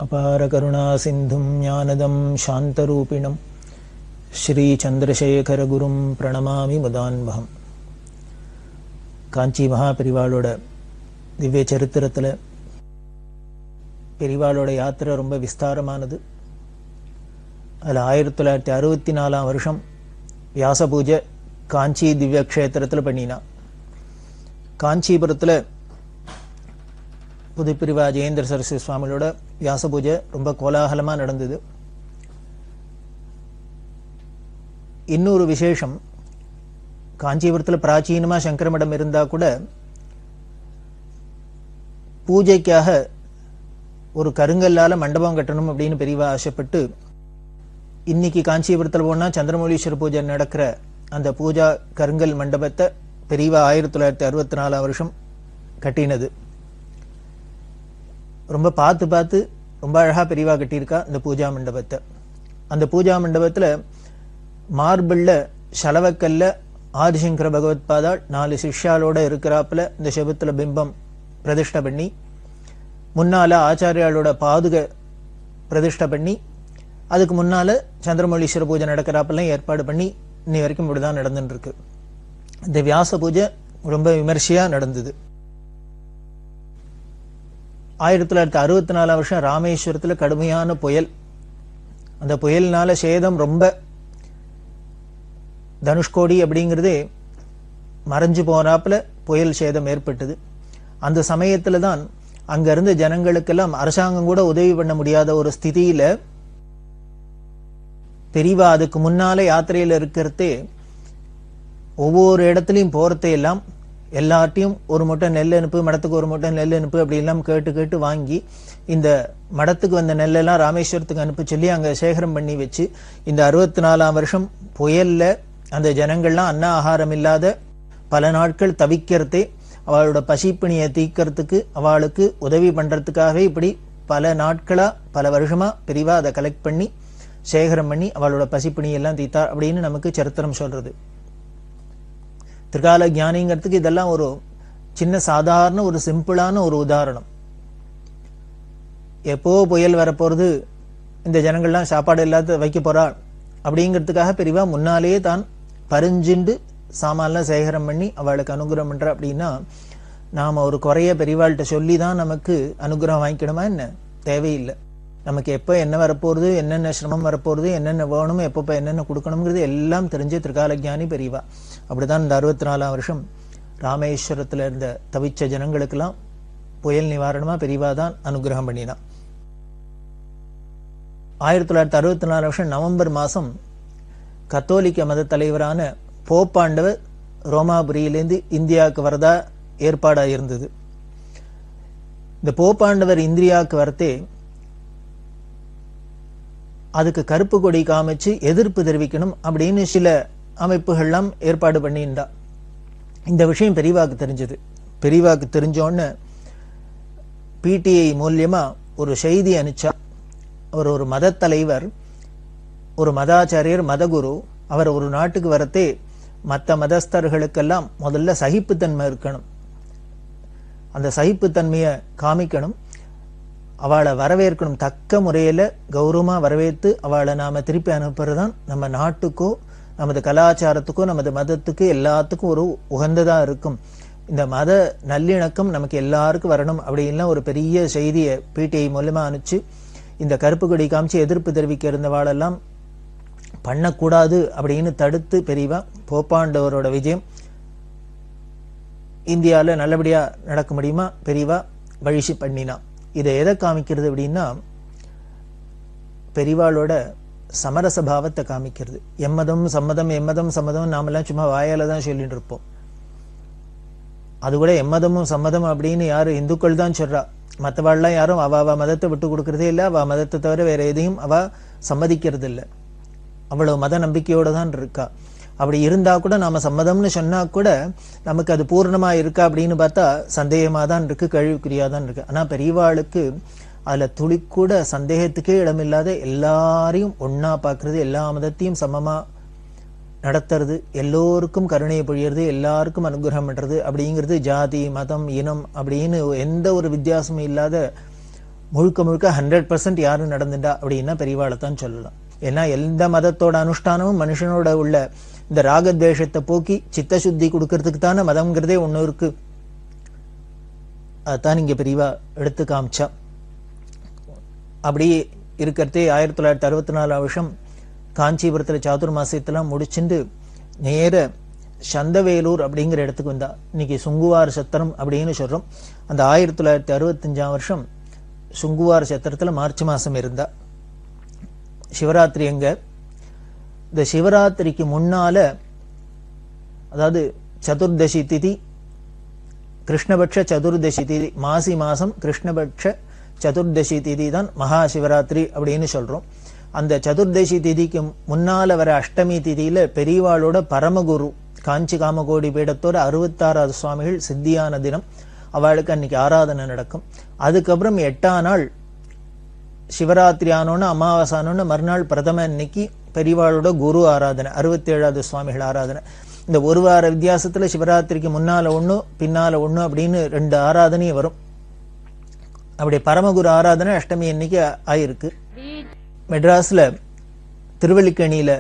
अपारकरुणासिन्धुं ज्ञानदं शान्तरूपिणं ஸ்ரீசந்திரசேகரகுரும் பிரணமாமி முதான்வகம் காஞ்சி மகாபெரிவாளோட திவ்ய சரித்திரத்தில் பெரிவாளோட யாத்திரை ரொம்ப விஸ்தாரமானது அதில் ஆயிரத்தி தொள்ளாயிரத்தி அறுபத்தி நாலாம் வருஷம் வியாச பூஜை காஞ்சி திவ்ய க்ஷேத்திரத்தில் பண்ணினா காஞ்சிபுரத்தில் புதுப்பிரிவா ஜெயேந்திர சரஸ்வதி சுவாமிகளோட வியாச பூஜை ரொம்ப கோலாகலமாக நடந்தது இன்னொரு விசேஷம் காஞ்சிபுரத்தில் பிராச்சீனமாக சங்கரமடம் இருந்தால் கூட பூஜைக்காக ஒரு கருங்கல்லால மண்டபம் கட்டணும் அப்படின்னு பெரியவா ஆசைப்பட்டு இன்னைக்கு காஞ்சிபுரத்தில் போனால் சந்திரமௌலீஸ்வர பூஜை நடக்கிற அந்த பூஜா கருங்கல் மண்டபத்தை பெரியவா ஆயிரத்தி தொள்ளாயிரத்தி அறுபத்தி நாலாம் வருஷம் கட்டினது ரொம்ப பார்த்து பார்த்து ரொம்ப அழகாக பெரியவா கட்டியிருக்கா இந்த பூஜா மண்டபத்தை அந்த பூஜா மண்டபத்தில் மார்பிளில் சலவக்கல்ல ஆதிசங்கர பகவத் பாதாள் நாலு சிஷ்யாலோட இருக்கிறாப்புல இந்த செபத்தில் பிம்பம் பிரதிஷ்டை பண்ணி முன்னால ஆச்சாரியாலோட பாதுக பிரதிஷ்டை பண்ணி அதுக்கு முன்னால சந்திரமௌலீஸ்வர பூஜை நடக்கிறாப்பெல்லாம் ஏற்பாடு பண்ணி இன்னி வரைக்கும் இப்படிதான் நடந்துட்டு இருக்கு இந்த வியாச பூஜை ரொம்ப விமர்சையா நடந்தது ஆயிரத்தி தொள்ளாயிரத்தி அறுபத்தி நாலாம் வருஷம் ராமேஸ்வரத்தில் கடுமையான புயல் அந்த புயல்னால சேதம் ரொம்ப தனுஷ்கோடி அப்படிங்கிறதே மறைஞ்சு போனாப்புல புயல் சேதம் ஏற்பட்டது அந்த சமயத்துல தான் அங்க இருந்த ஜனங்களுக்கெல்லாம் அரசாங்கம் கூட உதவி பண்ண முடியாத ஒரு ஸ்திதியில பெரியவா அதுக்கு முன்னால யாத்திரையில இருக்கிறதே ஒவ்வொரு இடத்துலையும் போறதை எல்லாம் எல்லார்ட்டையும் ஒரு மூட்டை நெல் அனுப்பு மடத்துக்கு ஒரு மூட்டை நெல் அனுப்பு அப்படி எல்லாம் கேட்டு கேட்டு வாங்கி இந்த மடத்துக்கு வந்த நெல்லெல்லாம் ராமேஸ்வரத்துக்கு அனுப்ப சொல்லி அங்கே சேகரம் பண்ணி வச்சு இந்த அறுபத்தி நாலாம் வருஷம் புயல்ல அந்த ஜனங்கள்லாம் அன்ன ஆகாரம் இல்லாத பல நாட்கள் தவிக்கிறதே அவளோட பசிப்பிணியை தீக்கிறதுக்கு அவளுக்கு உதவி பண்றதுக்காகவே இப்படி பல நாட்களா பல வருஷமா பெரிவா அதை கலெக்ட் பண்ணி சேகரம் பண்ணி அவளோட பசிப்பிணியெல்லாம் தீத்தார் அப்படின்னு நமக்கு சரித்திரம் சொல்றது திரிகால ஞானிங்கிறதுக்கு இதெல்லாம் ஒரு சின்ன சாதாரண ஒரு சிம்பிளான ஒரு உதாரணம் எப்போ புயல் வரப்போறது இந்த ஜனங்கள்லாம் சாப்பாடு இல்லாத வைக்க போறாள் அப்படிங்கிறதுக்காக பெரியவா முன்னாலேயே தான் பறிஞ்சுண்டு சாமான்லாம் சேகரம் பண்ணி அவளுக்கு அனுகிரகம் பண்ற அப்படின்னா நாம ஒரு குறைய பெரியவாள்கிட்ட சொல்லி தான் நமக்கு அனுகிரகம் வாங்கிக்கணுமா என்ன தேவையில்லை நமக்கு எப்போ என்ன வரப்போறது என்னென்ன சிரமம் வரப்போறது என்னென்ன வேணும் எப்பப்போ என்னென்ன கொடுக்கணுங்கிறது எல்லாம் தெரிஞ்ச திரிகால ஜானி பெரியவா அப்படிதான் இந்த அறுபத்தி நாலாம் வருஷம் ராமேஸ்வரத்தில் இருந்த தவிச்ச ஜனங்களுக்கெல்லாம் புயல் நிவாரணமா பெரியவா தான் அனுகிரகம் பண்ணினான் ஆயிரத்தி தொள்ளாயிரத்தி அறுபத்தி நாலு வருஷம் நவம்பர் மாதம் கத்தோலிக்க மத தலைவரான போப்பாண்டவர் ரோமாபுரியிலேருந்து இந்தியாவுக்கு வரதா ஏற்பாடாக இருந்தது இந்த போப்பாண்டவர் இந்தியாவுக்கு வரத்தே அதுக்கு கருப்பு கொடி காமிச்சு எதிர்ப்பு தெரிவிக்கணும் அப்படின்னு சில அமைப்புகள்லாம் ஏற்பாடு பண்ணியிருந்தா இந்த விஷயம் பெரியவாக்கு தெரிஞ்சது பெரியவாக்கு தெரிஞ்சோன்னு பிடிஐ மூலியமா ஒரு செய்தி அனுப்பிச்சா அவர் ஒரு மத தலைவர் ஒரு மதாச்சாரியர் மதகுரு அவர் ஒரு நாட்டுக்கு வரத்தே மற்ற மதஸ்தர்களுக்கெல்லாம் முதல்ல சகிப்புத்தன்மை இருக்கணும் அந்த சகிப்புத்தன்மையை காமிக்கணும் அவளை வரவேற்கணும் தக்க முறையில் கௌரவமாக வரவேற்று அவளை நாம் திருப்பி அனுப்புறது தான் நம்ம நாட்டுக்கோ நமது கலாச்சாரத்துக்கோ நமது மதத்துக்கு எல்லாத்துக்கும் ஒரு உகந்ததாக இருக்கும் இந்த மத நல்லிணக்கம் நமக்கு எல்லாருக்கும் வரணும் அப்படின்லாம் ஒரு பெரிய செய்தியை பிடிஐ மூலமாக அனுப்பிச்சு இந்த கருப்பு கொடி காமிச்சு எதிர்ப்பு தெரிவிக்க இருந்தவாளெல்லாம் பண்ணக்கூடாது அப்படின்னு தடுத்து பெரியவா போப்பாண்டவரோட விஜயம் இந்தியாவில் நல்லபடியாக நடக்க முடியுமா பெரியவா வழிசி பண்ணினா இதை எதை காமிக்கிறது அப்படின்னா பெரிவாளோட சமரச பாவத்தை காமிக்கிறது எம்மதம் சம்மதம் எம்மதம் சம்மதம் நாமெல்லாம் சும்மா வாயால தான் சொல்லிட்டு இருப்போம் அது கூட எம்மதமும் சம்மதம் அப்படின்னு யாரு இந்துக்கள் தான் சொல்றா மற்றவாள்லாம் யாரும் அவ அவ மதத்தை விட்டு கொடுக்கறதே இல்லை அவ மதத்தை தவிர வேற எதையும் அவ சம்மதிக்கிறது இல்லை அவ்வளவு மத நம்பிக்கையோட தான் இருக்கா அப்படி இருந்தா கூட நாம சம்மதம்னு சொன்னா கூட நமக்கு அது பூர்ணமா இருக்கா அப்படின்னு பார்த்தா சந்தேகமா தான் இருக்கு கழிவுக்குரியா தான் இருக்கு ஆனா பெரியவாளுக்கு அதுல துளி கூட சந்தேகத்துக்கே இடமில்லாத எல்லாரையும் ஒன்னா பார்க்கறது எல்லா மதத்தையும் சமமா நடத்துறது எல்லோருக்கும் கருணையை பொழியறது எல்லாருக்கும் அனுகிரகம் பண்றது அப்படிங்கிறது ஜாதி மதம் இனம் அப்படின்னு எந்த ஒரு வித்தியாசமும் இல்லாத முழுக்க முழுக்க ஹண்ட்ரட் பர்சன்ட் யாரும் நடந்துட்டா அப்படின்னா பெரியவாளை தான் சொல்லலாம் ஏன்னா எந்த மதத்தோட அனுஷ்டானமும் மனுஷனோட உள்ள இந்த ராகத்வேஷத்தை போக்கி சித்த சுத்தி கொடுக்கறதுக்கு தானே மதம்ங்கிறதே ஒண்ணு இருக்கு அதான் இங்க பெரியவா எடுத்து காமிச்சா அப்படி இருக்கிறதே ஆயிரத்தி தொள்ளாயிரத்தி அறுபத்தி நாலாம் வருஷம் காஞ்சிபுரத்துல சாதுர்மாசியத்தெல்லாம் முடிச்சுட்டு நேர சந்தவேலூர் அப்படிங்கிற இடத்துக்கு வந்தா இன்னைக்கு சுங்குவார் சத்திரம் அப்படின்னு சொல்றோம் அந்த ஆயிரத்தி தொள்ளாயிரத்தி அறுபத்தஞ்சாம் வருஷம் சுங்குவார் சத்திரத்துல மார்ச் மாசம் இருந்தா சிவராத்திரி எங்க இந்த சிவராத்திரிக்கு முன்னால அதாவது சதுர்தசி திதி கிருஷ்ணபட்ச சதுர்தசி திதி மாசி மாசம் கிருஷ்ணபட்ச சதுர்தசி திதி தான் மகா சிவராத்திரி அப்படின்னு சொல்றோம் அந்த சதுர்தசி திதிக்கு முன்னால வர அஷ்டமி திதியில பெரியவாளோட பரமகுரு காஞ்சி காமகோடி பீடத்தோட அறுபத்தாறாவது சுவாமிகள் சித்தியான தினம் அவளுக்கு அன்னைக்கு ஆராதனை நடக்கும் அதுக்கப்புறம் எட்டாம் நாள் சிவராத்திரி ஆனோன்னு அமாவாசை ஆனோன்னு மறுநாள் பிரதம அன்னைக்கு பெரியவாளோட குரு ஆராதனை அறுபத்தி ஏழாவது சுவாமிகள் ஆராதனை இந்த ஒரு வார வித்தியாசத்துல சிவராத்திரிக்கு முன்னால ஒண்ணு பின்னால ஒண்ணு அப்படின்னு ரெண்டு ஆராதனையும் வரும் அப்படி பரமகுரு ஆராதனை அஷ்டமி அன்னைக்கு ஆயிருக்கு மெட்ராஸ்ல திருவல்லிக்கணியில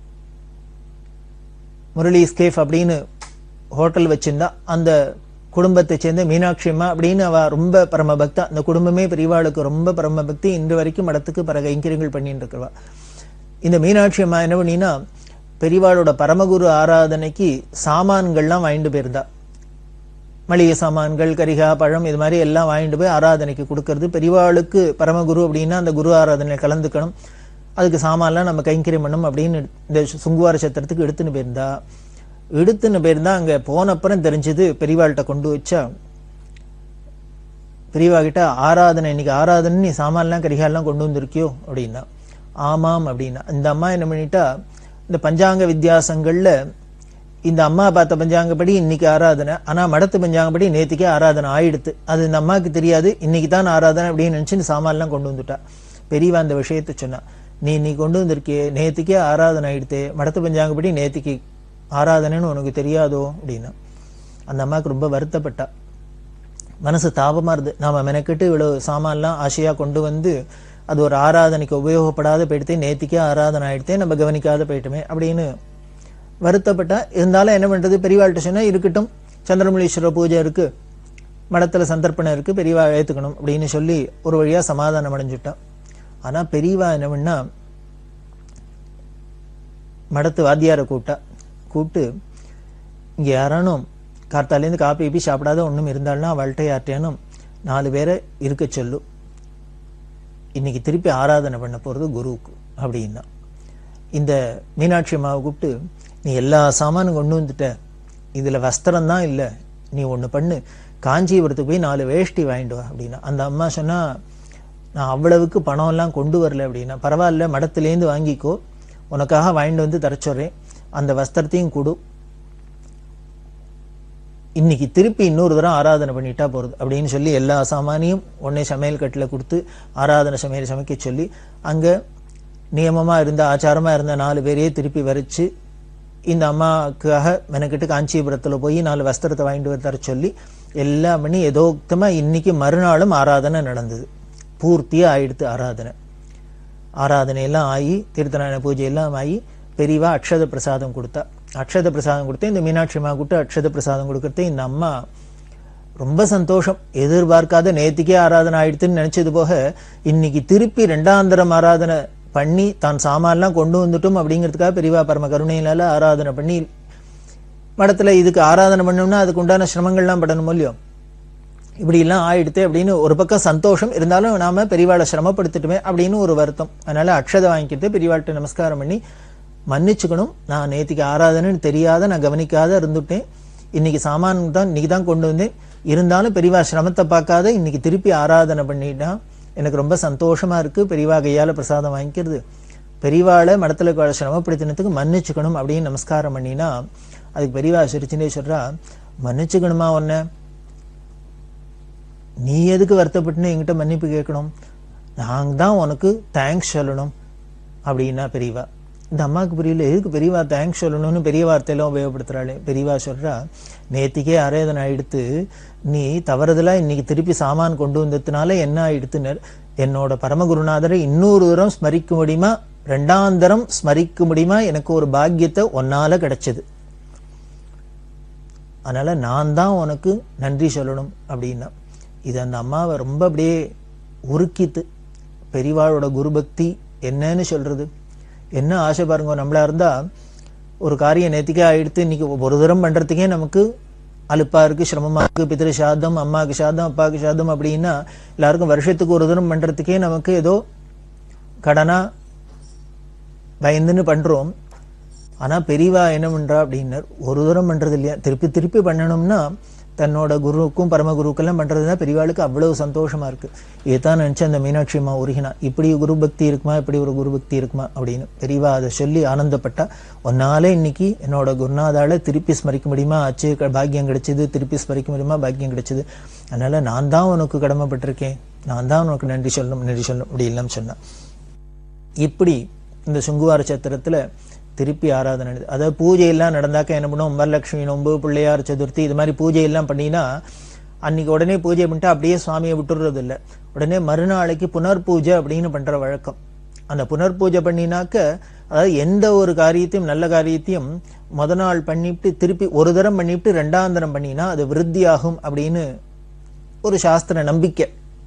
முரளி ஸ்கேஃப் அப்படின்னு ஹோட்டல் வச்சிருந்தா அந்த குடும்பத்தை சேர்ந்த மீனாட்சி அம்மா அப்படின்னு அவ ரொம்ப பரம பக்தா அந்த குடும்பமே பெரியவாளுக்கு ரொம்ப பரம பக்தி இன்று வரைக்கும் மடத்துக்கு பல கைங்கரியங்கள் பண்ணிட்டு இருக்கிறவா இந்த மீனாட்சி அம்மா என்ன பண்ணினா பெரியவாளோட பரமகுரு ஆராதனைக்கு சாமான்கள்லாம் வாங்கிட்டு போயிருந்தா மளிகை சாமான்கள் கரிகா பழம் இது மாதிரி எல்லாம் வாங்கிட்டு போய் ஆராதனைக்கு கொடுக்கறது பெரியவாளுக்கு பரமகுரு அப்படின்னா அந்த குரு ஆராதனையில் கலந்துக்கணும் அதுக்கு சாமான்லாம் நம்ம கைங்கரியம் பண்ணணும் அப்படின்னு இந்த சுங்குவார சத்திரத்துக்கு எடுத்துன்னு போயிருந்தா எடுத்துன்னு போயிருந்தா அங்க போனப்புறம் தெரிஞ்சது பெரியவாள்கிட்ட கொண்டு வச்சா பெரியவா கிட்ட ஆராதனை இன்னைக்கு ஆராதனை நீ சாமான்லாம் கரிகாலாம் கொண்டு வந்திருக்கியோ அப்படின்னா ஆமாம் அப்படின்னா இந்த அம்மா என்ன பண்ணிட்டா இந்த பஞ்சாங்க வித்தியாசங்கள்ல இந்த அம்மா பார்த்த பஞ்சாங்கப்படி இன்னைக்கு ஆராதனை ஆனா மடத்து பஞ்சாங்கப்படி நேத்திக்கே ஆராதனை ஆயிடுத்து அது இந்த அம்மாவுக்கு தெரியாது இன்னைக்கு தான் ஆராதனை அப்படின்னு நினைச்சு இந்த சாமான்லாம் கொண்டு வந்துட்டா பெரியவா அந்த விஷயத்தை சொன்னா நீ நீ கொண்டு வந்திருக்கியே நேத்திக்கே ஆராதனை ஆயிடுத்தே மடத்து பஞ்சாங்கப்படி நேத்திக்கு ஆராதனைன்னு உனக்கு தெரியாதோ அப்படின்னா அந்த அம்மாவுக்கு ரொம்ப வருத்தப்பட்டா மனசு தாபமா இருந்து நாம மெனக்கிட்டு இவ்வளவு சாமான்லாம் ஆசையா கொண்டு வந்து அது ஒரு ஆராதனைக்கு உபயோகப்படாத போயிடுத்தே நேத்திக்கே ஆராதனை ஆயிடுத்தே நம்ம கவனிக்காத போயிட்டுமே அப்படின்னு வருத்தப்பட்டா இருந்தாலும் என்ன பண்றது பெரியவாள்கிட்ட சொன்னா இருக்கட்டும் சந்திரமலீஸ்வர பூஜை இருக்கு மடத்துல சந்தர்ப்பணம் இருக்கு பெரியவா ஏத்துக்கணும் அப்படின்னு சொல்லி ஒரு வழியா சமாதானம் அடைஞ்சுட்டான் ஆனா பெரியவா என்ன பண்ணா மடத்து வாத்தியாரை கூப்பிட்டா கூப்பிட்டு இங்க யாரானும் கார்த்தாலேருந்து காப்பி கீப்பி சாப்பிடாத ஒண்ணும் இருந்தாலும் அவள்கிட்ட யார்ட்டையானும் நாலு பேரை இருக்க சொல்லு இன்னைக்கு திருப்பி ஆராதனை பண்ண போறது குருவுக்கு அப்படின்னா இந்த மீனாட்சி அம்மாவை கூப்பிட்டு நீ எல்லா சாமானும் கொண்டு வந்துட்ட இதுல வஸ்திரம் தான் இல்ல நீ ஒண்ணு பண்ணு காஞ்சிபுரத்துக்கு போய் நாலு வேஷ்டி வாங்கிட்டு வா அப்படின்னா அந்த அம்மா சொன்னா நான் அவ்வளவுக்கு பணம் எல்லாம் கொண்டு வரல அப்படின்னா பரவாயில்ல மடத்திலேருந்து வாங்கிக்கோ உனக்காக வாங்கிட்டு வந்து தரச்சொறேன் அந்த வஸ்திரத்தையும் கொடு இன்னைக்கு திருப்பி இன்னொரு தரம் ஆராதனை பண்ணிட்டா போறது அப்படின்னு சொல்லி எல்லா சாமானியும் உடனே சமையல் கட்டில் கொடுத்து ஆராதனை சமையல் சமைக்க சொல்லி அங்க நியமமா இருந்த ஆச்சாரமா இருந்த நாலு பேரையே திருப்பி வரைச்சு இந்த அம்மாவுக்காக மெனக்கிட்டு காஞ்சிபுரத்துல போய் நாலு வஸ்திரத்தை வாங்கிட்டு வர தர சொல்லி எல்லாம் பண்ணி எதோக்தமா இன்னைக்கு மறுநாளும் ஆராதனை நடந்தது பூர்த்தியா ஆயிடுத்து ஆராதனை ஆராதனை எல்லாம் ஆகி தீர்த்தநாராயண பூஜை எல்லாம் ஆகி பெரியவா அக்ஷத பிரசாதம் கொடுத்தா அக்ஷத பிரசாதம் கொடுத்து இந்த மீனாட்சி அம்மா கூட்டு அக்ஷத பிரசாதம் கொடுக்கறது இந்த அம்மா ரொம்ப சந்தோஷம் எதிர்பார்க்காத நேத்திக்கே ஆராதனை ஆயிடுத்துன்னு நினைச்சது போக இன்னைக்கு திருப்பி ரெண்டாந்தரம் ஆராதனை பண்ணி தான் சாமான்லாம் கொண்டு வந்துட்டோம் அப்படிங்கிறதுக்காக பெரியவா பரம கருணையினால ஆராதனை பண்ணி மடத்துல இதுக்கு ஆராதனை பண்ணோம்னா அதுக்கு உண்டான சிரமங்கள்லாம் படணும் இல்லையோ இப்படி எல்லாம் ஆயிடுத்து அப்படின்னு ஒரு பக்கம் சந்தோஷம் இருந்தாலும் நாம பெரியவாளை சிரமப்படுத்திட்டுமே அப்படின்னு ஒரு வருத்தம் அதனால அக்ஷதை வாங்கிக்கிட்டு பெரியவாள்கிட்ட நமஸ்காரம் பண்ணி மன்னிச்சுக்கணும் நான் நேத்திக்கு ஆராதனைன்னு தெரியாத நான் கவனிக்காத இருந்துட்டேன் இன்னைக்கு சாமான் தான் இன்னைக்கு தான் கொண்டு வந்தேன் இருந்தாலும் பெரியவா சிரமத்தை பார்க்காத இன்னைக்கு திருப்பி ஆராதனை பண்ணிட்டான் எனக்கு ரொம்ப சந்தோஷமா இருக்கு பெரியவா கையால பிரசாதம் வாங்கிக்கிறது பெரியவாளை மடத்துல இருக்க சிரமப்படுத்தினதுக்கு மன்னிச்சுக்கணும் அப்படின்னு நமஸ்காரம் பண்ணினா அதுக்கு பெரியவா சிரிச்சுட்டே சொல்றா மன்னிச்சுக்கணுமா உன்ன நீ எதுக்கு வருத்தப்பட்டுன்னு என்கிட்ட மன்னிப்பு கேட்கணும் நாங்க தான் உனக்கு தேங்க்ஸ் சொல்லணும் அப்படின்னா பெரியவா இந்த அம்மாவுக்கு புரியல எதுக்கு பெரியவா தேங்க்ஸ் சொல்லணும்னு பெரிய வார்த்தையெல்லாம் உபயோகப்படுத்துறாளே பெரியவா சொல்றா நேத்திக்கே ஆராதனை ஆயிடுத்து நீ தவறுதலா இன்னைக்கு திருப்பி சாமான் கொண்டு வந்ததுனால என்ன ஆயிடுத்துன்னு என்னோட பரமகுருநாதரை இன்னொரு தரம் ஸ்மரிக்க முடியுமா ரெண்டாந்தரம் ஸ்மரிக்க முடியுமா எனக்கு ஒரு பாக்கியத்தை ஒன்னால கிடைச்சது அதனால நான் தான் உனக்கு நன்றி சொல்லணும் அப்படின்னா இது அந்த அம்மாவை ரொம்ப அப்படியே உருக்கித்து பெரியவாளோட குருபக்தி என்னன்னு சொல்றது என்ன ஆசை பாருங்க நம்மளா இருந்தா ஒரு காரியம் நேத்திக்கே ஆயிடுத்து இன்னைக்கு ஒரு தரம் பண்றதுக்கே நமக்கு அலுப்பா இருக்கு சிரமமா இருக்கு பித்திரு சாதம் அம்மாவுக்கு சாதம் அப்பாவுக்கு சாதம் அப்படின்னா எல்லாருக்கும் வருஷத்துக்கு ஒரு தரம் பண்றதுக்கே நமக்கு ஏதோ கடனா பயந்துன்னு பண்றோம் ஆனா பெரியவா என்ன பண்றா அப்படின்னார் ஒரு தூரம் பண்றது இல்லையா திருப்பி திருப்பி பண்ணணும்னா தன்னோட குருவுக்கும் பரமகுருக்கெல்லாம் பண்றதுனா பெரியவாளுக்கு அவ்வளவு சந்தோஷமா இருக்கு இதுதான் நினைச்சு அந்த மீனாட்சி அம்மா உருகினா இப்படி குரு பக்தி இருக்குமா இப்படி ஒரு குரு பக்தி இருக்குமா அப்படின்னு பெரியவா அதை சொல்லி ஆனந்தப்பட்டா ஒன்னாலே இன்னைக்கு என்னோட குருநாதால திருப்பி ஸ்மரிக்க முடியுமா ஆச்சு க- பாக்கியம் கிடைச்சது திருப்பி ஸ்மரிக்க முடியுமா பாக்கியம் கிடைச்சது அதனால நான் தான் உனக்கு கடமைப்பட்டிருக்கேன் நான் தான் உனக்கு நன்றி சொல்லணும் நன்றி சொல்லணும் அப்படி இல்லைன்னு சொன்னான் இப்படி இந்த சுங்குவார சத்திரத்துல திருப்பி ஆராதனை நடக்குது அதாவது பூஜை எல்லாம் நடந்தாக்க என்ன பண்ணுவோம் வரலட்சுமி நோன்பு பிள்ளையார் சதுர்த்தி இது மாதிரி பூஜை எல்லாம் பண்ணினா அன்னைக்கு உடனே பூஜை பண்ணிட்டு அப்படியே சுவாமியை விட்டுறது இல்ல உடனே மறுநாளைக்கு புனர் பூஜை அப்படின்னு பண்ற வழக்கம் அந்த புனர் பூஜை பண்ணினாக்க அதாவது எந்த ஒரு காரியத்தையும் நல்ல காரியத்தையும் முத நாள் பண்ணிவிட்டு திருப்பி ஒரு தரம் பண்ணிவிட்டு ரெண்டாம் தரம் பண்ணினா அது விருத்தியாகும் அப்படின்னு ஒரு சாஸ்திர நம்பிக்கை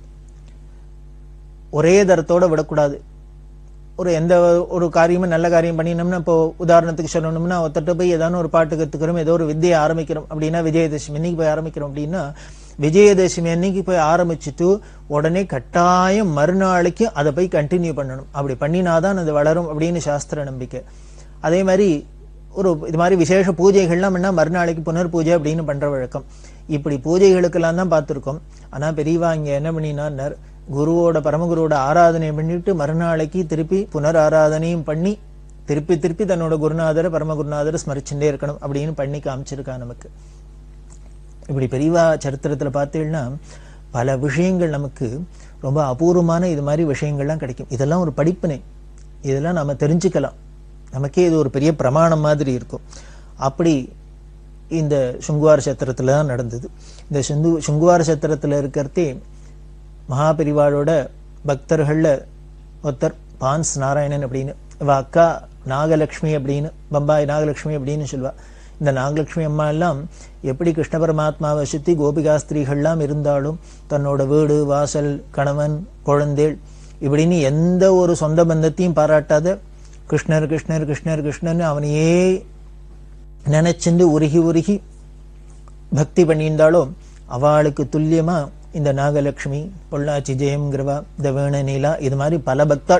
ஒரே தரத்தோட விடக்கூடாது ஒரு எந்த ஒரு காரியமும் நல்ல காரியம் பண்ணினோம்னா இப்போ உதாரணத்துக்கு சொல்லணும்னா ஒருத்தட்ட போய் ஏதாவது ஒரு பாட்டு கத்துக்கிறோம் ஏதோ ஒரு வித்தியை ஆரம்பிக்கிறோம் அப்படின்னா விஜயதசமி அன்னைக்கு போய் ஆரம்பிக்கிறோம் அப்படின்னா விஜயதசமி அன்னைக்கு போய் ஆரம்பிச்சுட்டு உடனே கட்டாயம் மறுநாளைக்கு அதை போய் கண்டினியூ பண்ணணும் அப்படி பண்ணினாதான் அது வளரும் அப்படின்னு சாஸ்திர நம்பிக்கை அதே மாதிரி ஒரு இது மாதிரி விசேஷ பூஜைகள்லாம் பண்ணா மறுநாளைக்கு புனர் பூஜை அப்படின்னு பண்ற வழக்கம் இப்படி பூஜைகளுக்கெல்லாம் தான் பார்த்திருக்கோம் ஆனா பெரியவா இங்க என்ன பண்ணினார் குருவோட பரமகுருவோட ஆராதனை பண்ணிட்டு மறுநாளைக்கு திருப்பி புனர் ஆராதனையும் பண்ணி திருப்பி திருப்பி தன்னோட குருநாதரை பரமகுருநாதரை ஸ்மரிச்சுட்டே இருக்கணும் அப்படின்னு பண்ணி காமிச்சிருக்கா நமக்கு இப்படி பெரியவா சரித்திரத்துல பார்த்தீங்கன்னா பல விஷயங்கள் நமக்கு ரொம்ப அபூர்வமான இது மாதிரி விஷயங்கள்லாம் கிடைக்கும் இதெல்லாம் ஒரு படிப்பினை இதெல்லாம் நாம தெரிஞ்சுக்கலாம் நமக்கே இது ஒரு பெரிய பிரமாணம் மாதிரி இருக்கும் அப்படி இந்த சுங்குவார சத்திரத்துல தான் நடந்தது இந்த சுந்து சுங்குவார சத்திரத்துல இருக்கிறதே மகாபெரிவாளோட பக்தர்கள்ல ஒருத்தர் பான்ஸ் நாராயணன் அப்படின்னு இவ அக்கா நாகலட்சுமி அப்படின்னு பம்பாய் நாகலட்சுமி அப்படின்னு சொல்லுவா இந்த நாகலட்சுமி அம்மா எல்லாம் எப்படி கிருஷ்ண பரமாத்மாவை சுத்தி கோபிகாஸ்திரிகள்லாம் இருந்தாலும் தன்னோட வீடு வாசல் கணவன் குழந்தைகள் இப்படின்னு எந்த ஒரு சொந்த பந்தத்தையும் பாராட்டாத கிருஷ்ணர் கிருஷ்ணர் கிருஷ்ணர் கிருஷ்ணர்னு அவனையே நினைச்சுண்டு உருகி உருகி பக்தி பண்ணியிருந்தாலும் அவளுக்கு துல்லியமா இந்த நாகலட்சுமி பொள்ளாச்சி ஜெயம்ங்கிறவா இந்த வேணநீலா இது மாதிரி பல பக்தாள்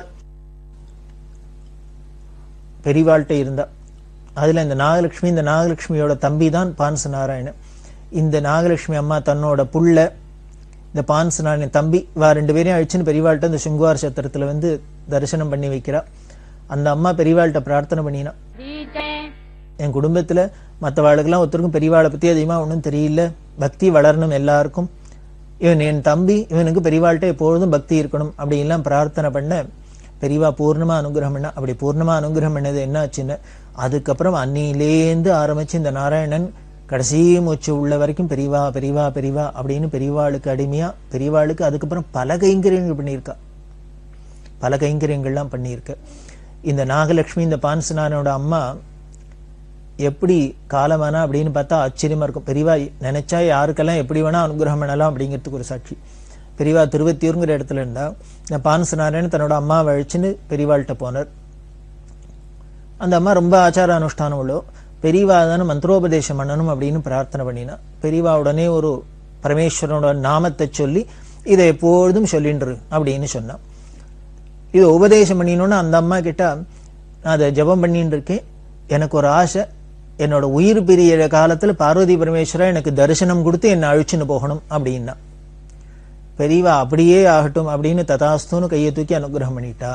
பெரிவாள்கிட்ட இருந்தா அதுல இந்த நாகலட்சுமி இந்த நாகலட்சுமியோட தம்பி தான் பான்ச நாராயணன் இந்த நாகலட்சுமி அம்மா தன்னோட புள்ள இந்த பான்ச நாராயணன் தம்பி வா ரெண்டு பேரையும் அழிச்சுன்னு பெரியவாள்கிட்ட இந்த சுங்குவார் சத்திரத்துல வந்து தரிசனம் பண்ணி வைக்கிறா அந்த அம்மா பெரியவாள்கிட்ட பிரார்த்தனை பண்ணினா என் குடும்பத்துல மற்றவாளுக்கெல்லாம் ஒருத்தருக்கும் பெரியவாளை பத்தி அதிகமா ஒன்றும் தெரியல பக்தி வளரணும் எல்லாருக்கும் இவன் என் தம்பி இவனுக்கு பெரியவாள்கிட்ட எப்பொழுதும் பக்தி இருக்கணும் அப்படின்லாம் பிரார்த்தனை பண்ண பெரியவா பூர்ணமா அனுகிரகம் பண்ண அப்படி பூர்ணமா அனுகிரகம் பண்ணது என்ன ஆச்சுன்னு அதுக்கப்புறம் அன்னியிலேந்து ஆரம்பிச்சு இந்த நாராயணன் கடைசி மூச்சு உள்ள வரைக்கும் பெரியவா பெரியவா பெரியவா அப்படின்னு பெரியவாளுக்கு அடிமையா பெரியவாளுக்கு அதுக்கப்புறம் பல கைங்கரியங்கள் பண்ணியிருக்கா பல கைங்கரியங்கள்லாம் பண்ணியிருக்க இந்த நாகலட்சுமி இந்த பான்சனானோட அம்மா எப்படி காலமானா அப்படின்னு பார்த்தா ஆச்சரியமா இருக்கும் பெரியவா நினைச்சா யாருக்கெல்லாம் எப்படி வேணா அனுகிரகம் பண்ணலாம் அப்படிங்கிறதுக்கு ஒரு சாட்சி பெரியவா திருவத்தியூருங்கிற இடத்துல இருந்தா இந்த பான்சனாரன் தன்னோட அம்மா அழைச்சுன்னு பெரியவாள்கிட்ட போனார் அந்த அம்மா ரொம்ப ஆச்சார அனுஷ்டானம் உள்ளோ பெரியவா தானே மந்திரோபதேசம் பண்ணணும் அப்படின்னு பிரார்த்தனை பண்ணினா பெரியவா உடனே ஒரு பரமேஸ்வரனோட நாமத்தை சொல்லி இதை எப்பொழுதும் சொல்லின்று அப்படின்னு சொன்னான் இது உபதேசம் பண்ணினோன்னு அந்த அம்மா கிட்ட நான் அதை ஜெபம் பண்ணிட்டு இருக்கேன் எனக்கு ஒரு ஆசை என்னோட உயிர் பிரியிற காலத்துல பார்வதி பரமேஸ்வரா எனக்கு தரிசனம் கொடுத்து என்னை அழிச்சுன்னு போகணும் அப்படின்னா பெரியவா அப்படியே ஆகட்டும் அப்படின்னு ததாஸ்துன்னு கையை தூக்கி அனுகிரகம் பண்ணிட்டா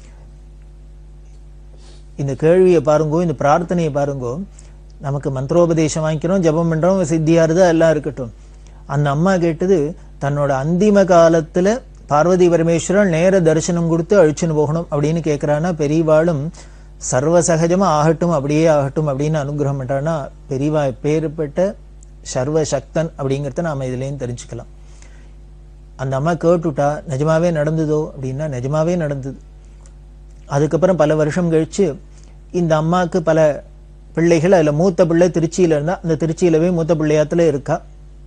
இந்த கேள்வியை பாருங்கோ இந்த பிரார்த்தனையை பாருங்கோ நமக்கு மந்திரோபதேசம் வாங்கிக்கிறோம் ஜெபம் பண்றோம் சித்தியாருது எல்லாம் இருக்கட்டும் அந்த அம்மா கேட்டது தன்னோட அந்திம காலத்துல பார்வதி பரமேஸ்வரன் நேர தரிசனம் கொடுத்து அழிச்சுன்னு போகணும் அப்படின்னு கேட்கிறான்னா பெரியவாளும் சர்வசகஜமா ஆகட்டும் அப்படியே ஆகட்டும் அப்படின்னு அனுகிரகம் பண்றான்னா பெரியவா பேருப்பட்ட சர்வசக்தன் அப்படிங்கறத நாம இதுலயும் தெரிஞ்சுக்கலாம் அந்த அம்மா கேட்டுட்டா நிஜமாவே நடந்ததோ அப்படின்னா நிஜமாவே நடந்தது அதுக்கப்புறம் பல வருஷம் கழிச்சு இந்த அம்மாவுக்கு பல பிள்ளைகள் அதுல மூத்த பிள்ளை திருச்சியில இருந்தா அந்த திருச்சியிலவே மூத்த பிள்ளையாத்துல இருக்கா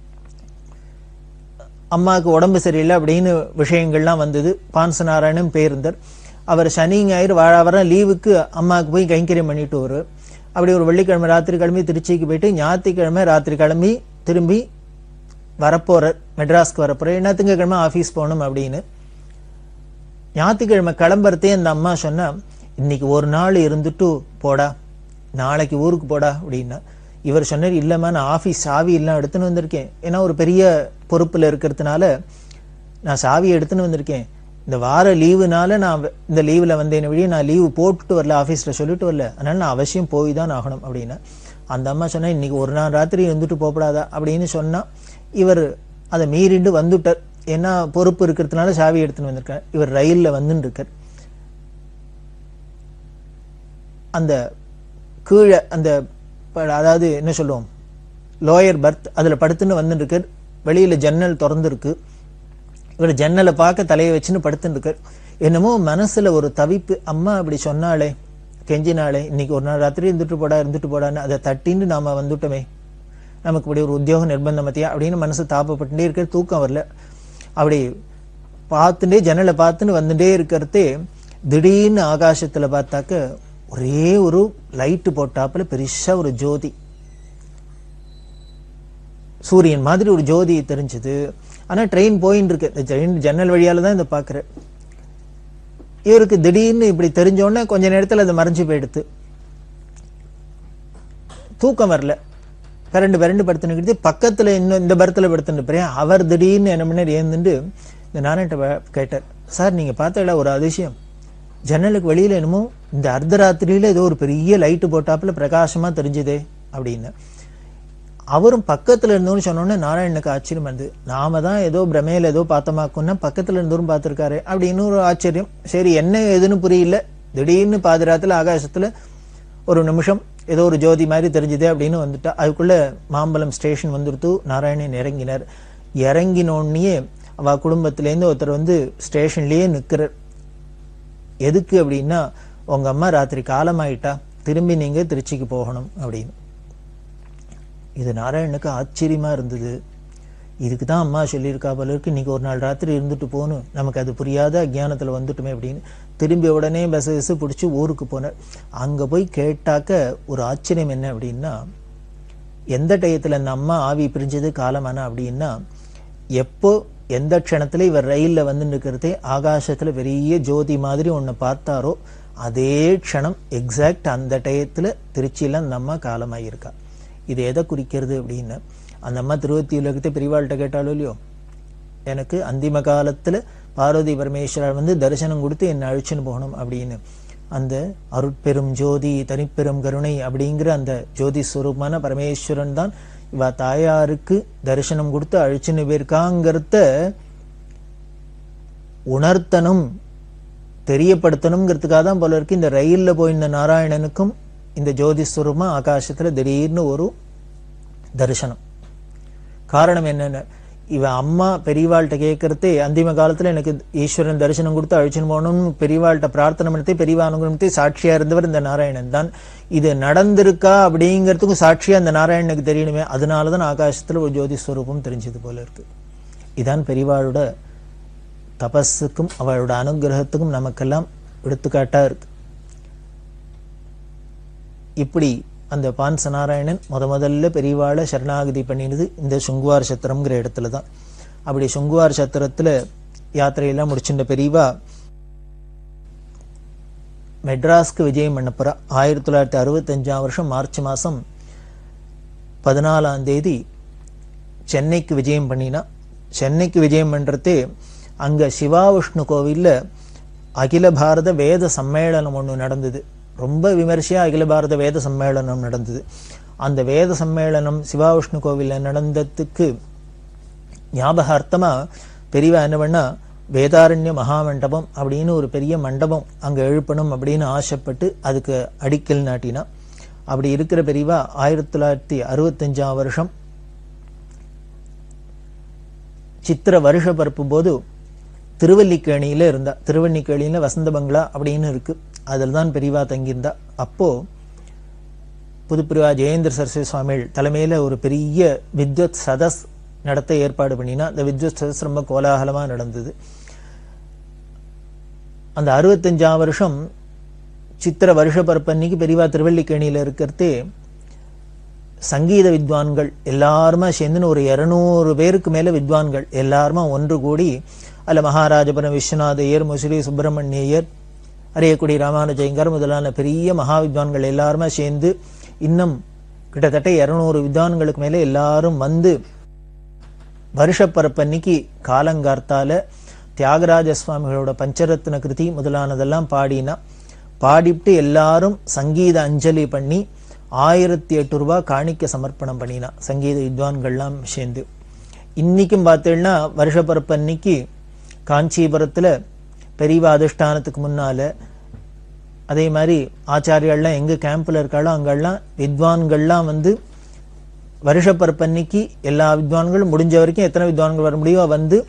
அம்மாவுக்கு உடம்பு சரியில்லை அப்படின்னு விஷயங்கள்லாம் வந்தது பான்சநாராயணன் பேருந்தர் அவர் சனி ஞாயிறு வாழாவரம் லீவுக்கு அம்மாவுக்கு போய் கைங்கரியம் பண்ணிட்டு வருவார் அப்படி ஒரு வெள்ளிக்கிழமை ராத்திரி கிளம்பி திருச்சிக்கு போயிட்டு ஞாயிற்றுக்கிழமை ராத்திரி கிளம்பி திரும்பி வரப்போறார் மெட்ராஸ்க்கு வரப்போறார் என்ன திங்கக்கிழமை ஆஃபீஸ் போகணும் அப்படின்னு ஞாயிற்றுக்கிழமை கிளம்புறதே அந்த அம்மா சொன்னா இன்னைக்கு ஒரு நாள் இருந்துட்டு போடா நாளைக்கு ஊருக்கு போடா அப்படின்னா இவர் சொன்னார் இல்லைம்மா நான் ஆஃபீஸ் சாவி எல்லாம் எடுத்துன்னு வந்திருக்கேன் ஏன்னா ஒரு பெரிய பொறுப்பில் இருக்கிறதுனால நான் சாவி எடுத்துன்னு வந்திருக்கேன் இந்த வார லீவுனால நான் வ- இந்த லீவில் வந்தேன் வழியே நான் லீவு போட்டுட்டு வரல ஆஃபீஸில் சொல்லிட்டு வரல அதனால நான் அவசியம் போய் தான் ஆகணும் அப்படின்னா அந்த அம்மா சொன்னா இன்னைக்கு ஒரு நாள் ராத்திரி இருந்துட்டு போகப்படாதா அப்படின்னு சொன்னா இவர் அதை மீறிண்டு வந்துட்டார் ஏன்னா பொறுப்பு இருக்கிறதுனால சாவி எடுத்துன்னு வந்திருக்கார் இவர் ரயில்ல வந்துன்னு இருக்கார் அந்த கீழே அந்த ப- அதாவது என்ன சொல்லுவோம் லோயர் பர்த் அதுல படுத்துன்னு வந்துட்டு இருக்கார் வெளியில ஜன்னல் திறந்துருக்கு இவர் ஜன்னலை பார்க்க தலையை வச்சுன்னு படுத்துட்டு இருக்கார் என்னமோ மனசுல ஒரு தவிப்பு அம்மா அப்படி சொன்னாளே கெஞ்சினாளே இன்னைக்கு ஒரு நாள் ராத்திரி இருந்துட்டு போடா இருந்துட்டு போடான்னு அதை தட்டின்னு நாம வந்துட்டோமே நமக்கு இப்படி ஒரு உத்தியோக நிர்பந்தம் மத்தியா அப்படின்னு மனசு தாப்பப்பட்டுட்டே இருக்க தூக்கம் வரல அப்படி பார்த்துட்டே ஜன்னலை பார்த்துன்னு வந்துட்டே இருக்கிறதே திடீர்னு ஆகாசத்துல பார்த்தாக்க ஒரே ஒரு லைட்டு போட்டாப்புல பெருசா ஒரு ஜோதி சூரியன் மாதிரி ஒரு ஜோதி தெரிஞ்சது ஆனா ட்ரெயின் போயின்னு இருக்கு இந்த ட்ரெயின் ஜன்னல் வழியால தான் இதை பார்க்குறேன் இவருக்கு திடீர்னு இப்படி தெரிஞ்ச உடனே கொஞ்ச நேரத்துல அது மறைஞ்சு போயிடுது தூக்கம் வரல கரண்டு விரண்டு படுத்துனுக்கிட்டு பக்கத்துல இன்னும் இந்த பரத்துல படுத்துட்டு அவர் திடீர்னு என்ன பண்ணார் ஏந்துண்டு இந்த நானட்ட கேட்டார் சார் நீங்க பார்த்தல ஒரு அதிசயம் ஜன்னலுக்கு வெளியில என்னமோ இந்த அர்த்தராத்திரியில ஏதோ ஒரு பெரிய லைட்டு போட்டாப்புல பிரகாசமா தெரிஞ்சுதே அப்படின்னு அவரும் பக்கத்துல இருந்தோன்னு சொன்னோன்னே நாராயணனுக்கு ஆச்சரியம் வந்து நாம தான் ஏதோ பிரமையில ஏதோ பார்த்தோமாக்குன்னா பக்கத்துல இருந்தோரும் பார்த்திருக்காரு அப்படின்னு ஒரு ஆச்சரியம் சரி என்ன ஏதுன்னு புரியல திடீர்னு பாதிராத்துல ஆகாசத்துல ஒரு நிமிஷம் ஏதோ ஒரு ஜோதி மாதிரி தெரிஞ்சுது அப்படின்னு வந்துட்டா அதுக்குள்ள மாம்பலம் ஸ்டேஷன் வந்துடுத்து நாராயணன் இறங்கினார் இறங்கினோடனே அவ குடும்பத்திலேருந்து ஒருத்தர் வந்து ஸ்டேஷன்லயே நிக்கிறார் எதுக்கு அப்படின்னா உங்க அம்மா ராத்திரி காலமாயிட்டா திரும்பி நீங்க திருச்சிக்கு போகணும் அப்படின்னு இது நாராயணனுக்கு ஆச்சரியமா இருந்தது இதுக்கு தான் அம்மா சொல்லியிருக்கா போல இருக்கு இன்னைக்கு ஒரு நாள் ராத்திரி இருந்துட்டு போகணும் நமக்கு அது புரியாத அஜ்ஞானத்துல வந்துட்டுமே அப்படின்னு திரும்பி உடனே பஸ் பஸ் பிடிச்சி ஊருக்கு போனார் அங்க போய் கேட்டாக்க ஒரு ஆச்சரியம் என்ன அப்படின்னா எந்த டயத்துல அந்த அம்மா ஆவி பிரிஞ்சது காலமானா அப்படின்னா எப்போ எந்த க்ஷணத்துல இவர் ரயில்ல வந்து நிற்கிறதே ஆகாசத்துல பெரிய ஜோதி மாதிரி ஒண்ணு பார்த்தாரோ அதே க்ஷணம் எக்ஸாக்ட் அந்த டயத்துல திருச்சியில அந்த அம்மா காலமாயிருக்கா இது எதை குறிக்கிறது அப்படின்னு அந்த அம்மா திருவத்தி உலகத்தை பெரியவாள்கிட்ட கேட்டாலோ இல்லையோ எனக்கு அந்திம காலத்துல பார்வதி பரமேஸ்வரர் வந்து தரிசனம் கொடுத்து என்னை அழிச்சுன்னு போகணும் அப்படின்னு அந்த அருட்பெரும் ஜோதி தனிப்பெரும் கருணை அப்படிங்கிற அந்த ஜோதி ஸ்வரூபமான பரமேஸ்வரன் தான் இவ தாயாருக்கு தரிசனம் கொடுத்து அழிச்சுன்னு போயிருக்காங்கிறத உணர்த்தணும் தெரியப்படுத்தணுங்கிறதுக்காக தான் போல இருக்கு இந்த ரயில்ல போயிருந்த நாராயணனுக்கும் இந்த ஜோதி ஸ்வரூபமா ஆகாசத்துல திடீர்னு ஒரு தரிசனம் காரணம் என்னன்னு இவ அம்மா பெரியவாள்கிட்ட கேட்கறதே அந்திம காலத்துல எனக்கு ஈஸ்வரன் தரிசனம் கொடுத்து அழிச்சுன்னு போகணும்னு பெரியவாள்கிட்ட பிரார்த்தனை பண்ணி பெரியவா அனுகிரகத்தை சாட்சியா இருந்தவர் இந்த நாராயணன் தான் இது நடந்திருக்கா அப்படிங்கிறதுக்கும் சாட்சியா அந்த நாராயணனுக்கு தெரியணுமே அதனாலதான் ஆகாசத்துல ஒரு ஜோதி ஸ்வரூபம் தெரிஞ்சது போல இருக்கு இதான் பெரியவாளோட தபஸுக்கும் அவளோட அனுகிரகத்துக்கும் நமக்கெல்லாம் எடுத்துக்காட்டா இருக்கு இப்படி அந்த பான்ச நாராயணன் முத முதல்ல பெரியவாளை சரணாகதி பண்ணினது இந்த சுங்குவார் சத்திரம்ங்கிற இடத்துல தான் அப்படி சுங்குவார் சத்திரத்துல யாத்திரையெல்லாம் முடிச்சுட்ட பெரியவா மெட்ராஸ்க்கு விஜயம் பண்ண போறா ஆயிரத்தி தொள்ளாயிரத்தி அறுபத்தஞ்சாம் வருஷம் மார்ச் மாசம் பதினாலாம் தேதி சென்னைக்கு விஜயம் பண்ணினா சென்னைக்கு விஜயம் பண்றதே அங்க சிவா விஷ்ணு கோவில்ல அகில பாரத வேத சம்மேளனம் ஒண்ணு நடந்தது ரொம்ப விமர்சையா அகில பாரத வேத சம்மேளனம் நடந்தது அந்த வேத சம்மேளனம் சிவா விஷ்ணு கோவில்ல நடந்ததுக்கு ஞாபகார்த்தமா பெரியவா என்ன பண்ணா வேதாரண்ய மகாமண்டபம் அப்படின்னு ஒரு பெரிய மண்டபம் அங்க எழுப்பணும் அப்படின்னு ஆசைப்பட்டு அதுக்கு அடிக்கல் நாட்டினா அப்படி இருக்கிற பெரியவா ஆயிரத்தி தொள்ளாயிரத்தி அறுபத்தஞ்சாம் வருஷம் சித்திர வருஷ பரப்பு போது திருவல்லிக்கேணியில இருந்தா திருவல்லிக்கேணியில வசந்த பங்களா அப்படின்னு இருக்கு அதில் தான் பெரியவா தங்கியிருந்தா அப்போ புதுப்பிரிவா ஜெயேந்திர சரஸ்வதி சுவாமிகள் தலைமையில ஒரு பெரிய வித்வத் சதஸ் நடத்த ஏற்பாடு பண்ணினா அந்த வித்வத் சதஸ் ரொம்ப கோலாகலமா நடந்தது அந்த அறுபத்தஞ்சாம் வருஷம் சித்திர வருஷ பரப்பன்னைக்கு பெரியவா திருவல்லிக்கேணியில இருக்கிறதே சங்கீத வித்வான்கள் எல்லாருமா சேர்ந்துன்னு ஒரு இருநூறு பேருக்கு மேல வித்வான்கள் எல்லாருமா ஒன்று கூடி அல்ல மகாராஜபுரம் விஸ்வநாத ஐயர் முசிறி சுப்பிரமணியர் அரியக்குடி ராமானுஜயங்கர் முதலான பெரிய மகா வித்வான்கள் எல்லாருமா சேர்ந்து இன்னும் கிட்டத்தட்ட இருநூறு வித்வான்களுக்கு மேல எல்லாரும் வந்து வருஷப்பரப்பன்னைக்கு காலங்கார்த்தால தியாகராஜ சுவாமிகளோட பஞ்சரத்ன கிருதி முதலானதெல்லாம் பாடினா பாடிட்டு எல்லாரும் சங்கீத அஞ்சலி பண்ணி ஆயிரத்தி எட்டு ரூபாய் காணிக்க சமர்ப்பணம் பண்ணினா சங்கீத வித்வான்கள்லாம் சேர்ந்து இன்னைக்கும் பார்த்தீங்கன்னா வருஷப்பரப்பு அன்னைக்கு காஞ்சிபுரத்துல பெரியவா அதிஷ்டானத்துக்கு முன்னால அதே மாதிரி ஆச்சாரியர்கள்லாம் எங்க கேம்ப்ல இருக்காளோ அங்கெல்லாம் வித்வான்கள்லாம் வந்து வருஷப்பரப்பு அன்னைக்கு எல்லா வித்வான்களும் முடிஞ்ச வரைக்கும் எத்தனை வித்வான்கள் வர முடியுமோ வந்து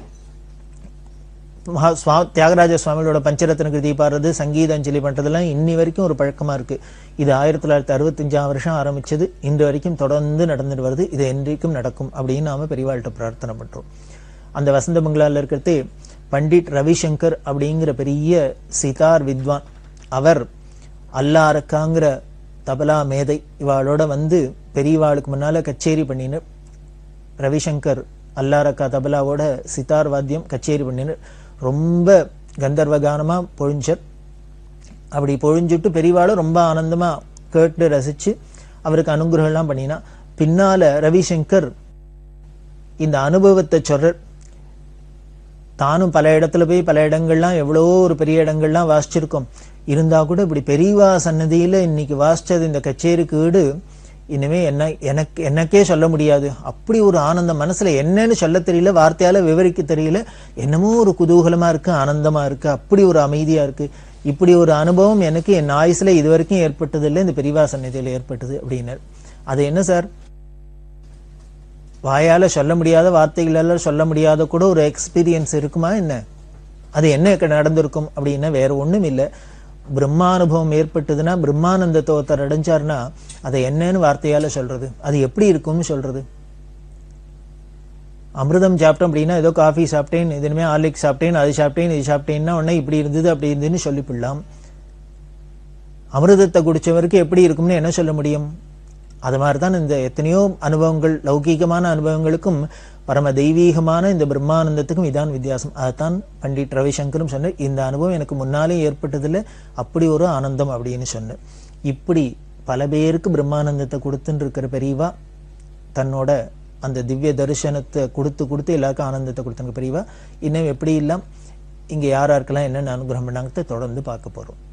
மகா சுவா தியாகராஜ சுவாமிகளோட பஞ்சரத்ன கிருதி பாடுறது சங்கீத அஞ்சலி பண்றதெல்லாம் இன்னி வரைக்கும் ஒரு பழக்கமா இருக்கு இது ஆயிரத்தி தொள்ளாயிரத்தி அறுபத்தஞ்சாம் வருஷம் ஆரம்பிச்சது இன்று வரைக்கும் தொடர்ந்து நடந்துட்டு வருது இது என்றைக்கும் நடக்கும் அப்படின்னு நாம பெரியவாள்கிட்ட பிரார்த்தனை பண்றோம் அந்த வசந்த பங்களால இருக்கிறதே பண்டிட் ரவிசங்கர் அப்படிங்கிற பெரிய சிதார் வித்வான் அவர் அல்லாரக்காங்கிற தபலா மேதை இவாளோட வந்து பெரியவாளுக்கு முன்னால கச்சேரி பண்ணின்னு ரவிசங்கர் அல்லாரக்கா தபலாவோட சித்தார் வாத்தியம் கச்சேரி பண்ணின்னு ரொம்ப கந்தர்வகானமா பொழிஞ்சர் அப்படி பொழிஞ்சுட்டு பெரியவாளும் ரொம்ப ஆனந்தமா கேட்டு ரசிச்சு அவருக்கு அனுகிரகம்லாம் பண்ணினா பின்னால ரவிசங்கர் இந்த அனுபவத்தை சொல்ற தானும் பல இடத்துல போய் பல இடங்கள்லாம் எவ்வளவோ ஒரு பெரிய இடங்கள்லாம் வாசிச்சிருக்கோம் இருந்தா கூட இப்படி பெரியவா சன்னதியில இன்னைக்கு வாசிச்சது இந்த கச்சேரிக்கு ஈடு இனிமே என்ன எனக்கு எனக்கே சொல்ல முடியாது அப்படி ஒரு ஆனந்தம் மனசுல என்னன்னு சொல்ல தெரியல வார்த்தையால விவரிக்க தெரியல என்னமோ ஒரு குதூகலமா இருக்கு ஆனந்தமா இருக்கு அப்படி ஒரு அமைதியா இருக்கு இப்படி ஒரு அனுபவம் எனக்கு என் ஆயுசுல இது வரைக்கும் ஏற்பட்டது இல்லை இந்த பெரியவா சன்னதியில ஏற்பட்டது அப்படின்னார் அது என்ன சார் வாயால சொல்ல முடியாத வார்த்தைகளால சொல்ல முடியாத கூட ஒரு எக்ஸ்பீரியன்ஸ் இருக்குமா என்ன அது என்ன நடந்திருக்கும் அப்படின்னா வேற ஒண்ணும் இல்லை பிரம்மானுபவம் ஏற்பட்டதுன்னா பிரம்மானந்தத்தை ஒருத்தர் அடைஞ்சார்னா அதை என்னன்னு வார்த்தையால சொல்றது அது எப்படி இருக்கும்னு சொல்றது அமிர்தம் சாப்பிட்டோம் அப்படின்னா ஏதோ காஃபி சாப்பிட்டேன் இதுமே ஆர்லிக் சாப்பிட்டேன் அது சாப்பிட்டேன் இது சாப்பிட்டேன்னா உடனே இப்படி இருந்தது அப்படி இருந்ததுன்னு சொல்லிவிடலாம் அமிர்தத்தை குடிச்சவருக்கு எப்படி இருக்கும்னு என்ன சொல்ல முடியும் அது மாதிரி தான் இந்த எத்தனையோ அனுபவங்கள் லௌகீகமான அனுபவங்களுக்கும் பரம தெய்வீகமான இந்த பிரம்மானந்தத்துக்கும் இதான் வித்தியாசம் அதைத்தான் பண்டிட் ரவிசங்கரும் சொன்னார் இந்த அனுபவம் எனக்கு முன்னாலே ஏற்பட்டதில்லை அப்படி ஒரு ஆனந்தம் அப்படின்னு சொன்னார் இப்படி பல பேருக்கு பிரம்மானந்தத்தை கொடுத்துன்னு இருக்கிற பெரியவா தன்னோட அந்த திவ்ய தரிசனத்தை கொடுத்து கொடுத்து எல்லாருக்கும் ஆனந்தத்தை கொடுத்துருக்க பெரியவா இன்னும் எப்படி இல்லாம் இங்க யார் யாருக்கெல்லாம் என்னென்ன அனுகிரகம் பண்ணாங்க தொடர்ந்து பார்க்க போறோம்